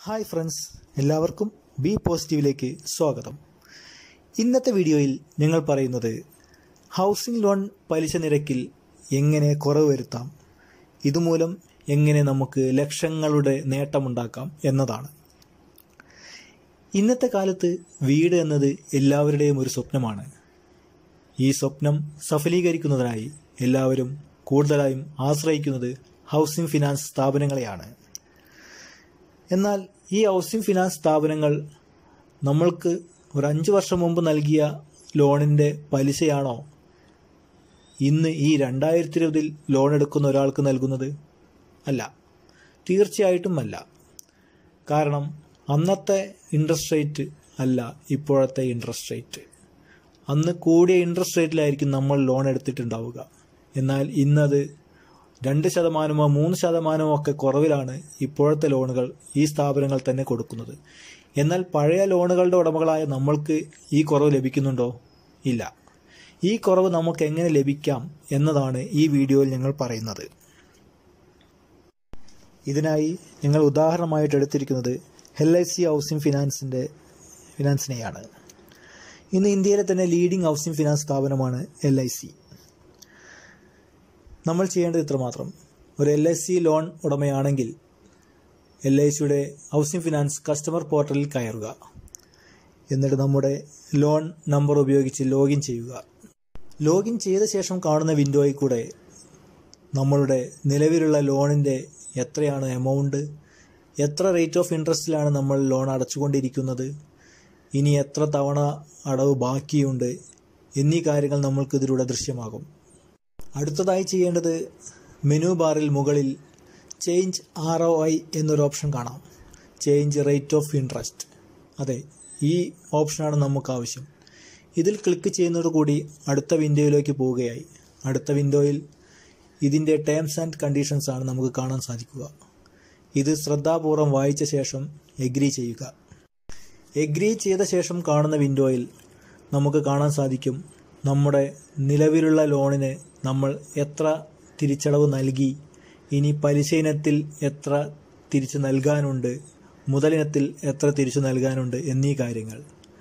hi friends എല്ലാവർക്കും B പോസിറ്റീവിലേക്ക് സ്വാഗതം ഇന്നത്തെ വീഡിയോയിൽ ഞങ്ങൾ പറയുന്നത് ഹൗസിംഗ് ലോൺ പലിശ നിരക്കിൽ എങ്ങനെ കുറവ് വരുത്താം ഇതുമൂലം എങ്ങനെ നമുക്ക് ലക്ഷങ്ങളുടെ നേട്ടമുണ്ടാക്കാം എന്നതാണ് ഇന്നത്തെ കാലത്ത് വീട് എന്നത് എല്ലാവരുടെയും ഒരു സ്വപ്നമാണ് ഈ സ്വപ്നം സഫലീകരിക്കുന്നതിനായി എല്ലാവരും കൂടുതലായും ആശ്രയിക്കുന്നത് ഹൗസിംഗ് ഫിനാൻസ് സ്ഥാപനങ്ങളെയാണ് എന്നാൽ ഈ ഹൗസിംഗ് ഫിനാൻസ് സ്ഥാപനങ്ങൾ നമ്മൾക്ക് ഒരു അഞ്ച് വർഷം മുമ്പ് നൽകിയ ലോണിൻ്റെ പലിശയാണോ ഇന്ന് ഈ രണ്ടായിരത്തി ഇരുപതിൽ ലോൺ എടുക്കുന്ന ഒരാൾക്ക് നൽകുന്നത് അല്ല തീർച്ചയായിട്ടും അല്ല കാരണം അന്നത്തെ ഇൻട്രസ്റ്റ് റേറ്റ് അല്ല ഇപ്പോഴത്തെ ഇൻട്രസ്റ്റ് റേറ്റ് അന്ന് കൂടിയ ഇൻട്രസ്റ്റ് റേറ്റിലായിരിക്കും നമ്മൾ ലോൺ എടുത്തിട്ടുണ്ടാവുക എന്നാൽ ഇന്നത് രണ്ട് ശതമാനമോ മൂന്ന് ശതമാനമോ ഒക്കെ കുറവിലാണ് ഇപ്പോഴത്തെ ലോണുകൾ ഈ സ്ഥാപനങ്ങൾ തന്നെ കൊടുക്കുന്നത് എന്നാൽ പഴയ ലോണുകളുടെ ഉടമകളായ നമ്മൾക്ക് ഈ കുറവ് ലഭിക്കുന്നുണ്ടോ ഇല്ല ഈ കുറവ് നമുക്ക് എങ്ങനെ ലഭിക്കാം എന്നതാണ് ഈ വീഡിയോയിൽ ഞങ്ങൾ പറയുന്നത് ഇതിനായി ഞങ്ങൾ ഉദാഹരണമായിട്ട് എടുത്തിരിക്കുന്നത് എൽ ഐ സി ഹൗസിംഗ് ഫിനാൻസിൻ്റെ ഫിനാൻസിനെയാണ് ഇന്ന് ഇന്ത്യയിലെ തന്നെ ലീഡിംഗ് ഹൗസിംഗ് ഫിനാൻസ് സ്ഥാപനമാണ് എൽ ഐ സി നമ്മൾ ചെയ്യേണ്ടത് ഇത്രമാത്രം ഒരു എൽ ഐ സി ലോൺ ഉടമയാണെങ്കിൽ എൽ ഐ സിയുടെ ഹൗസിംഗ് ഫിനാൻസ് കസ്റ്റമർ പോർട്ടലിൽ കയറുക എന്നിട്ട് നമ്മുടെ ലോൺ നമ്പർ ഉപയോഗിച്ച് ലോഗിൻ ചെയ്യുക ലോഗിൻ ചെയ്ത ശേഷം കാണുന്ന വിൻഡോയിൽ കൂടെ നമ്മളുടെ നിലവിലുള്ള ലോണിൻ്റെ എത്രയാണ് എമൗണ്ട് എത്ര റേറ്റ് ഓഫ് ഇൻട്രസ്റ്റിലാണ് നമ്മൾ ലോൺ അടച്ചുകൊണ്ടിരിക്കുന്നത് ഇനി എത്ര തവണ അടവ് ബാക്കിയുണ്ട് എന്നീ കാര്യങ്ങൾ നമ്മൾക്ക് ഇതിലൂടെ ദൃശ്യമാകും അടുത്തതായി ചെയ്യേണ്ടത് മെനു ബാറിൽ മുകളിൽ ചേഞ്ച് ആർ ഒ ഐ എന്നൊരു ഓപ്ഷൻ കാണാം ചേഞ്ച് റേറ്റ് ഓഫ് ഇൻട്രസ്റ്റ് അതെ ഈ ഓപ്ഷനാണ് നമുക്ക് ആവശ്യം ഇതിൽ ക്ലിക്ക് ചെയ്യുന്നതോടുകൂടി അടുത്ത വിൻഡോയിലേക്ക് പോവുകയായി അടുത്ത വിൻഡോയിൽ ഇതിൻ്റെ ടേംസ് ആൻഡ് കണ്ടീഷൻസ് ആണ് നമുക്ക് കാണാൻ സാധിക്കുക ഇത് ശ്രദ്ധാപൂർവം വായിച്ച ശേഷം എഗ്രി ചെയ്യുക എഗ്രി ചെയ്ത ശേഷം കാണുന്ന വിൻഡോയിൽ നമുക്ക് കാണാൻ സാധിക്കും നമ്മുടെ നിലവിലുള്ള ലോണിന് നമ്മൾ എത്ര തിരിച്ചടവ് നൽകി ഇനി പലിശ ഇനത്തിൽ എത്ര തിരിച്ചു നൽകാനുണ്ട് മുതലിനത്തിൽ എത്ര തിരിച്ചു നൽകാനുണ്ട് എന്നീ കാര്യങ്ങൾ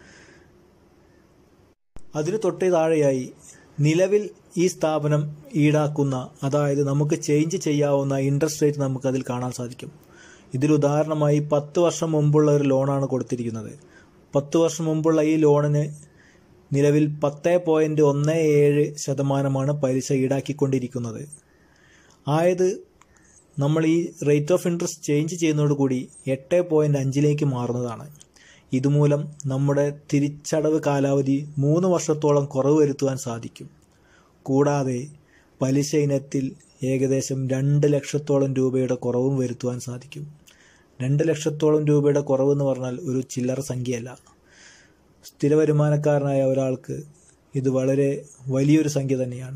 അതിനു തൊട്ടേ താഴെയായി നിലവിൽ ഈ സ്ഥാപനം ഈടാക്കുന്ന അതായത് നമുക്ക് ചേഞ്ച് ചെയ്യാവുന്ന ഇൻട്രസ്റ്റ് റേറ്റ് നമുക്ക് അതിൽ കാണാൻ സാധിക്കും ഇതിൽ ഉദാഹരണമായി പത്ത് വർഷം മുമ്പുള്ള ഒരു ലോണാണ് കൊടുത്തിരിക്കുന്നത് പത്ത് വർഷം മുമ്പുള്ള ഈ ലോണിന് നിലവിൽ പത്ത് പോയിന്റ് ഒന്ന് ഏഴ് ശതമാനമാണ് പലിശ ഈടാക്കിക്കൊണ്ടിരിക്കുന്നത് ആയത് നമ്മൾ ഈ റേറ്റ് ഓഫ് ഇൻട്രസ്റ്റ് ചേഞ്ച് ചെയ്യുന്നതോടുകൂടി എട്ട് പോയിന്റ് അഞ്ചിലേക്ക് മാറുന്നതാണ് ഇതുമൂലം നമ്മുടെ തിരിച്ചടവ് കാലാവധി മൂന്ന് വർഷത്തോളം കുറവ് വരുത്തുവാൻ സാധിക്കും കൂടാതെ പലിശ ഇനത്തിൽ ഏകദേശം രണ്ട് ലക്ഷത്തോളം രൂപയുടെ കുറവും വരുത്തുവാൻ സാധിക്കും രണ്ട് ലക്ഷത്തോളം രൂപയുടെ കുറവെന്ന് പറഞ്ഞാൽ ഒരു ചില്ലറ സംഖ്യയല്ല സ്ഥിര വരുമാനക്കാരനായ ഒരാൾക്ക് ഇത് വളരെ വലിയൊരു സംഖ്യ തന്നെയാണ്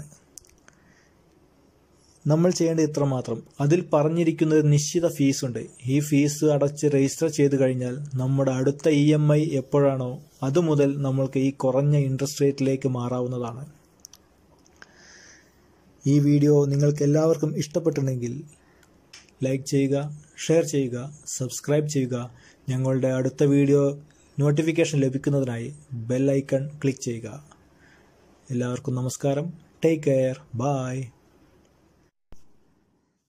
നമ്മൾ ചെയ്യേണ്ടത് ഇത്ര മാത്രം അതിൽ പറഞ്ഞിരിക്കുന്നത് നിശ്ചിത ഫീസ് ഉണ്ട് ഈ ഫീസ് അടച്ച് രജിസ്റ്റർ ചെയ്ത് കഴിഞ്ഞാൽ നമ്മുടെ അടുത്ത ഇ എം ഐ എപ്പോഴാണോ അതുമുതൽ നമ്മൾക്ക് ഈ കുറഞ്ഞ ഇൻട്രസ്റ്റ് റേറ്റിലേക്ക് മാറാവുന്നതാണ് ഈ വീഡിയോ നിങ്ങൾക്ക് എല്ലാവർക്കും ഇഷ്ടപ്പെട്ടിട്ടുണ്ടെങ്കിൽ ലൈക്ക് ചെയ്യുക ഷെയർ ചെയ്യുക സബ്സ്ക്രൈബ് ചെയ്യുക ഞങ്ങളുടെ അടുത്ത വീഡിയോ നോട്ടിഫിക്കേഷൻ ലഭിക്കുന്നതിനായി ബെൽ ഐക്കൺ ക്ലിക്ക് ചെയ്യുക എല്ലാവർക്കും നമസ്കാരം ടേക്ക് കെയർ ബായ്